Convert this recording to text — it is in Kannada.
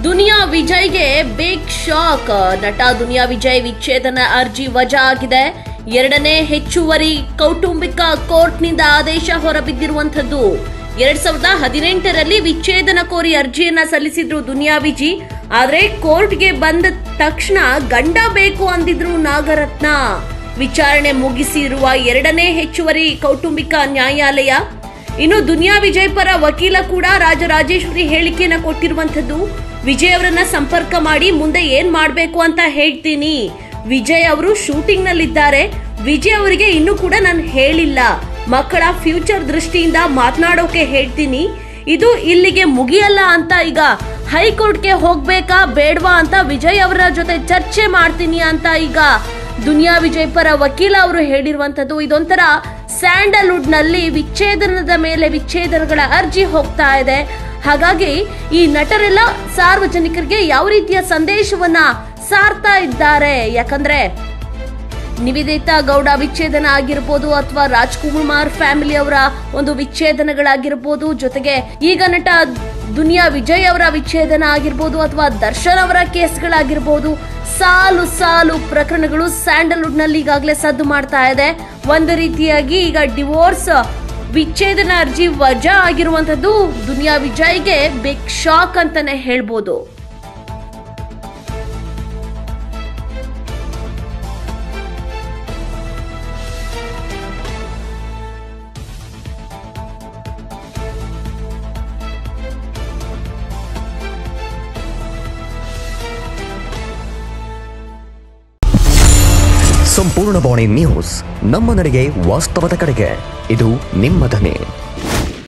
ದುನಿಯಾ ವಿಜಯ್ಗೆ ಬಿಗ್ ಶಾಕ್ ನಟ ದುನಿಯಾ ವಿಜಯ್ ವಿಚ್ಛೇದನ ಅರ್ಜಿ ವಜಾ ಆಗಿದೆ ಎರಡನೇ ಹೆಚ್ಚುವರಿ ಕೌಟುಂಬಿಕ ಕೋರ್ಟ್ನಿಂದ ಆದೇಶ ಹೊರಬಿದ್ದಿರುವಂತದ್ದು ಎರಡ್ ಸಾವಿರದ ಹದಿನೆಂಟರಲ್ಲಿ ವಿಚ್ಛೇದನ ಕೋರಿ ಅರ್ಜಿಯನ್ನ ಸಲ್ಲಿಸಿದ್ರು ದುನಿಯಾ ವಿಜಿ ಆದ್ರೆ ಕೋರ್ಟ್ಗೆ ಬಂದ ತಕ್ಷಣ ಗಂಡ ಬೇಕು ಅಂದಿದ್ರು ನಾಗರತ್ನ ವಿಚಾರಣೆ ಮುಗಿಸಿರುವ ಎರಡನೇ ಹೆಚ್ಚುವರಿ ಕೌಟುಂಬಿಕ ನ್ಯಾಯಾಲಯ ಇನ್ನು ದುನಿಯಾ ವಿಜಯ್ ಪರ ವಕೀಲ ಕೂಡ ರಾಜರಾಜೇಶ್ವರಿ ಹೇಳಿಕೆಯನ್ನ ಕೊಟ್ಟಿರುವಂತದ್ದು ವಿಜಯ್ ಅವರನ್ನ ಸಂಪರ್ಕ ಮಾಡಿ ಮುಂದೆ ಏನ್ ಮಾಡ್ಬೇಕು ಅಂತ ಹೇಳ್ತೀನಿ ವಿಜಯ್ ಅವರು ಶೂಟಿಂಗ್ ನಲ್ಲಿದ್ದಾರೆ ವಿಜಯ್ ಅವರಿಗೆ ಇನ್ನೂ ಕೂಡ ನಾನು ಹೇಳಿಲ್ಲ ಮಕ್ಕಳ ಫ್ಯೂಚರ್ ದೃಷ್ಟಿಯಿಂದ ಮಾತನಾಡೋಕೆ ಹೇಳ್ತೀನಿ ಇದು ಇಲ್ಲಿಗೆ ಮುಗಿಯಲ್ಲ ಅಂತ ಈಗ ಹೈಕೋರ್ಟ್ಗೆ ಹೋಗ್ಬೇಕಾ ಬೇಡವಾ ಅಂತ ವಿಜಯ್ ಅವರ ಜೊತೆ ಚರ್ಚೆ ಮಾಡ್ತೀನಿ ಅಂತ ಈಗ ದುನಿಯಾ ವಿಜಯ್ ಪರ ವಕೀಲ ಅವರು ಹೇಳಿರುವಂತದ್ದು ಇದೊಂಥರ ಸ್ಯಾಂಡಲ್ವುಡ್ ನಲ್ಲಿ ವಿಚ್ಛೇದನದ ಮೇಲೆ ವಿಚ್ಛೇದನಗಳ ಅರ್ಜಿ ಹೋಗ್ತಾ ಇದೆ ಹಾಗಾಗಿ ಈ ನಟರೆಲ್ಲ ಸಾರ್ವಜನಿಕರಿಗೆ ಯಾವ ರೀತಿಯ ಸಂದೇಶವನ್ನ ಸಾರ್ತಾ ಇದ್ದಾರೆ ಯಾಕಂದ್ರೆ ನಿವೇದಿತಾ ಗೌಡ ವಿಚ್ಛೇದನ ಆಗಿರ್ಬೋದು ಅಥವಾ ರಾಜ್ಕುಮಾರ್ ಫ್ಯಾಮಿಲಿ ಅವರ ಒಂದು ವಿಚ್ಛೇದನಗಳಾಗಿರ್ಬೋದು ಜೊತೆಗೆ ಈಗ ನಟ ದುನಿಯಾ ವಿಜಯ್ ಅವರ ವಿಚ್ಛೇದನ ಆಗಿರ್ಬೋದು ಅಥವಾ ದರ್ಶನ್ ಅವರ ಕೇಸ್ಗಳಾಗಿರ್ಬೋದು ಸಾಲು ಸಾಲು ಪ್ರಕರಣಗಳು ಸ್ಯಾಂಡಲ್ವುಡ್ ನಲ್ಲಿ ಈಗಾಗಲೇ ಸದ್ದು ಮಾಡ್ತಾ ಇದೆ ಒಂದು ರೀತಿಯಾಗಿ ಈಗ ಡಿವೋರ್ಸ್ ವಿಚ್ಛೇದನ ಅರ್ಜಿ ವಜಾ ಆಗಿರುವಂತದ್ದು ದುನಿಯಾ ವಿಜಯ್ಗೆ ಬಿಗ್ ಶಾಕ್ ಅಂತಾನೆ ಹೇಳ್ಬೋದು ಸಂಪೂರ್ಣ ಬಾಣಿ ನ್ಯೂಸ್ ನಮ್ಮ ನಡೆಗೆ ವಾಸ್ತವದ ಕಡೆಗೆ ಇದು ನಿಮ್ಮ ಧ್ವನಿ